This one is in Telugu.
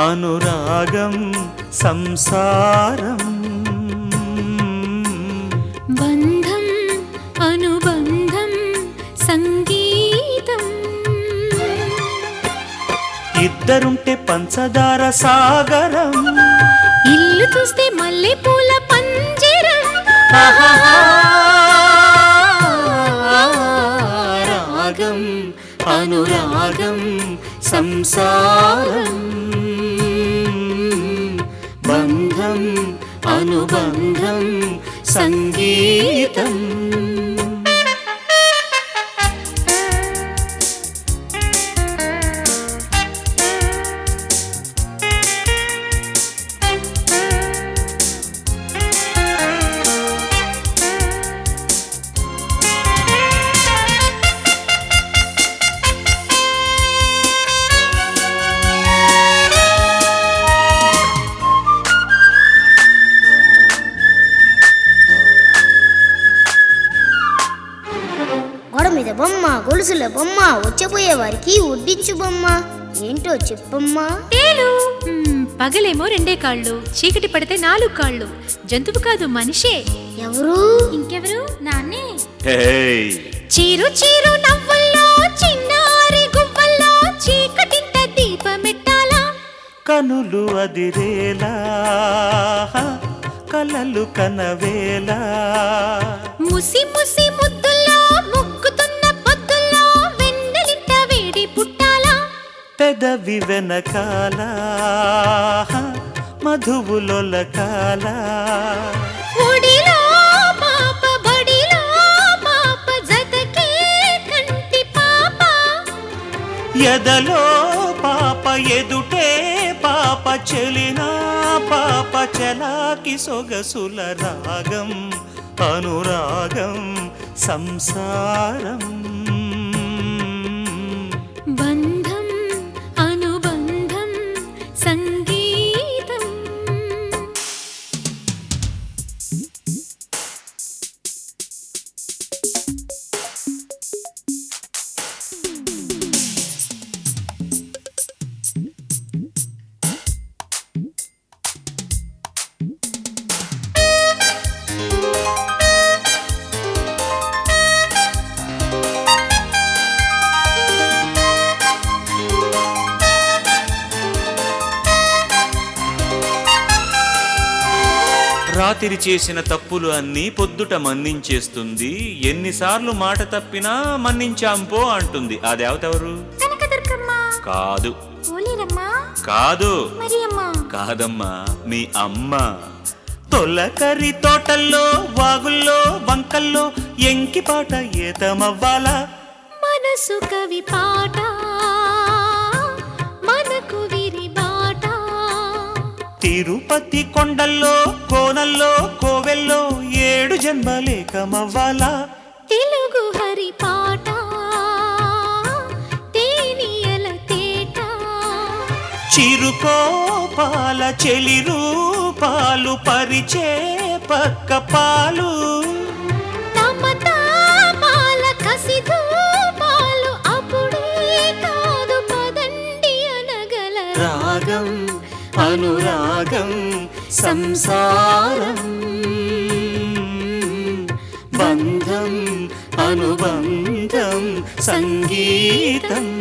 అనురాగం సంసారం బంధం అనుబంధం సంగీతం ఇద్దరుంటే పంచదార సాగరం ఇల్లు చూస్తే మల్లె పూల పంజరం రాగం అనురాగం సంసారం బంధం అనుబంధం సంగీతం గోడ మీద బొమ్మ గొలుసుల బొమ్మ వచ్చపోయే వారికి వడ్డించు బొమ్మ ఏంటో చెప్పమ్మా తేలు మ్మ్, పగలేమో రెండే కాళ్ళు చీకటి పడితే నాలుగు కాళ్ళు జంతువు కాదు మనిషే ఎవరు ఇంకెవరు నాన్నే హేయ్ చీరు చీరు నవ్వుల్లో చిన్నారి గువ్వల్లో చీకటింట దీపమెట్టాలా కనులు అదిరేలా కలలు కనవేలా ముసి ముసి ముద్దుల్లో ముగ్గుతున్న పొద్దుల్లో వెన్నెలింట వేడి పుట్టాలా పెదవి వెనకాల మధువులొలకాల ఒడిలో పాప బడిలో పాప జతకే కంటి పాప ఎదలో పాప ఎదుటే పాప చెలినా పాప చలాకి సొగసుల రాగం అనురాగం సంసారం బంధం అనుబంధం సంగీతం రాత్రి చేసిన తప్పులు అన్నీ పొద్దుట మన్నించేస్తుంది ఎన్నిసార్లు మాట తప్పినా మన్నించాంపో అంటుంది ఆ దేవత ఎవరు కనకదుర్గమ్మ కాదు ఓలేరమ్మ కాదు మరి అమ్మ కాదమ్మా మీ అమ్మ తొలకరి తోటల్లో వాగుల్లో వంకల్లో ఎంకిపాట ఏతమవ్వాలా మనసు కవి పాట మనకు విరి బాట తిరుపతి కొండల్లో కోనల్లో కోవెల్లో ఏడు జన్మలేకమవ్వాలా తెలుగు హరి పాట తేనియల తేట చిరుకోపాల చెలి రూపాలు పరిచే పక్క పాలు తమ తాపాల కసి ధూపాలు అప్పుడే కాదు పదండి అనగల రాగం అనురాగం సంసారం బంధం అనుబంధం సంగీతం